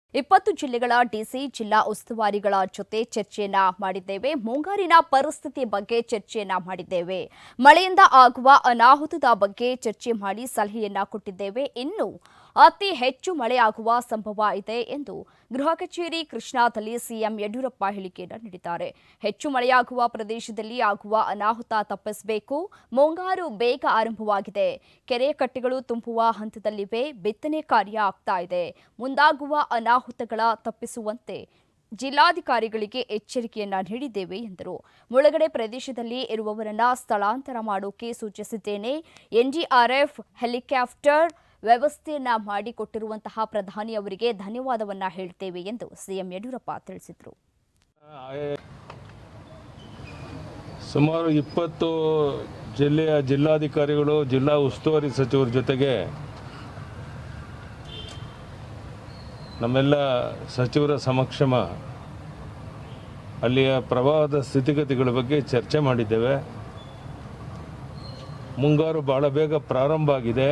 ಇಪ್ಪತ್ತು ಜಿಲ್ಲೆಗಳ ಡಿಸಿ ಜಿಲ್ಲಾ ಉಸ್ತುವಾರಿಗಳ ಜೊತೆ ಚರ್ಚೆಯನ್ನ ಮಾಡಿದ್ದೇವೆ ಮುಂಗಾರಿನ ಪರಿಸ್ಥಿತಿ ಬಗ್ಗೆ ಚರ್ಚೆಯನ್ನ ಮಾಡಿದ್ದೇವೆ ಮಳೆಯಿಂದ ಆಗುವ ಅನಾಹುತದ ಬಗ್ಗೆ ಚರ್ಚೆ ಮಾಡಿ ಸಲಹೆಯನ್ನ ಕೊಟ್ಟಿದ್ದೇವೆ ಇನ್ನು ಅತಿ ಹೆಚ್ಚು ಮಳೆಯಾಗುವ ಸಂಭವ ಇದೆ ಎಂದು ಗೃಹ ಕಚೇರಿ ಕೃಷ್ಣಾದಲ್ಲಿ ಸಿಎಂ ಯಡಿಯೂರಪ್ಪ ಹೇಳಿಕೆಯನ್ನು ನೀಡಿದ್ದಾರೆ ಹೆಚ್ಚು ಮಳೆಯಾಗುವ ಪ್ರದೇಶದಲ್ಲಿ ಆಗುವ ಅನಾಹುತ ತಪ್ಪಿಸಬೇಕು ಮುಂಗಾರು ಬೇಗ ಆರಂಭವಾಗಿದೆ ಕೆರೆ ಕಟ್ಟೆಗಳು ತುಂಬುವ ಹಂತದಲ್ಲಿವೆ ಬಿತ್ತನೆ ಕಾರ್ಯ ಆಗ್ತಾ ಇದೆ ಮುಂದಾಗುವ ಅನಾಹುತಗಳ ತಪ್ಪಿಸುವಂತೆ ಜಿಲ್ಲಾಧಿಕಾರಿಗಳಿಗೆ ಎಚ್ಚರಿಕೆಯನ್ನ ನೀಡಿದ್ದೇವೆ ಎಂದರು ಮುಳುಗಡೆ ಪ್ರದೇಶದಲ್ಲಿ ಇರುವವರನ್ನ ಸ್ಥಳಾಂತರ ಮಾಡೋಕೆ ಸೂಚಿಸಿದ್ದೇನೆ ಎನ್ಡಿಆರ್ಎಫ್ ಹೆಲಿಕಾಪ್ಟರ್ ವ್ಯವಸ್ಥೆಯನ್ನ ಮಾಡಿಕೊಟ್ಟಿರುವಂತಹ ಪ್ರಧಾನಿ ಅವರಿಗೆ ಧನ್ಯವಾದವನ್ನ ಹೇಳ್ತೇವೆ ಎಂದು ಸಿಎಂ ಯಡಿಯೂರಪ್ಪ ತಿಳಿಸಿದರು ಸುಮಾರು ಇಪ್ಪತ್ತು ಜಿಲ್ಲೆಯ ಜಿಲ್ಲಾಧಿಕಾರಿಗಳು ಜಿಲ್ಲಾ ಉಸ್ತುವಾರಿ ಸಚಿವರ ಜೊತೆಗೆ ನಮ್ಮೆಲ್ಲ ಸಚಿವರ ಸಮಕ್ಷಮ ಅಲ್ಲಿಯ ಪ್ರವಾಹದ ಸ್ಥಿತಿಗತಿಗಳ ಬಗ್ಗೆ ಚರ್ಚೆ ಮಾಡಿದ್ದೇವೆ ಮುಂಗಾರು ಭಾಳ ಬೇಗ ಪ್ರಾರಂಭ ಆಗಿದೆ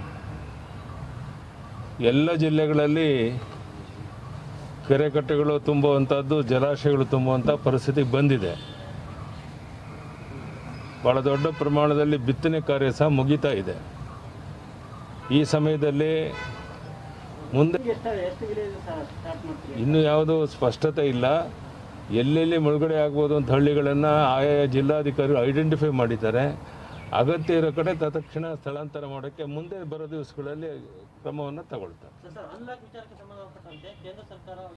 ಎಲ್ಲ ಜಿಲ್ಲೆಗಳಲ್ಲಿ ಕೆರೆಕಟ್ಟೆಗಳು ತುಂಬುವಂಥದ್ದು ಜಲಾಶಯಗಳು ತುಂಬುವಂಥ ಪರಿಸ್ಥಿತಿ ಬಂದಿದೆ ಭಾಳ ದೊಡ್ಡ ಪ್ರಮಾಣದಲ್ಲಿ ಬಿತ್ತನೆ ಕಾರ್ಯ ಸಹ ಮುಗಿತಾ ಇದೆ ಈ ಸಮಯದಲ್ಲಿ ಮುಂದೆ ಇನ್ನೂ ಯಾವುದೂ ಸ್ಪಷ್ಟತೆ ಇಲ್ಲ ಎಲ್ಲೆಲ್ಲಿ ಮುಳುಗಡೆ ಆಗ್ಬೋದು ಅಂತ ಹಳ್ಳಿಗಳನ್ನು ಆಯಾ ಜಿಲ್ಲಾಧಿಕಾರಿಗಳು ಐಡೆಂಟಿಫೈ ಮಾಡಿದ್ದಾರೆ ಅಗತ್ಯ ಇರೋ ಕಡೆ ತತ್ಕ್ಷಣ ಸ್ಥಳಾಂತರ ಮಾಡೋಕ್ಕೆ ಮುಂದೆ ಬರೋ ದಿವಸಗಳಲ್ಲಿ ಕ್ರಮವನ್ನು ತಗೊಳ್ತಾರೆ ಸರ್ ಅನ್ಲಾಕ್ ವಿಚಾರಕ್ಕೆ ಸಂಬಂಧಪಟ್ಟಂತೆ ಕೇಂದ್ರ ಸರ್ಕಾರ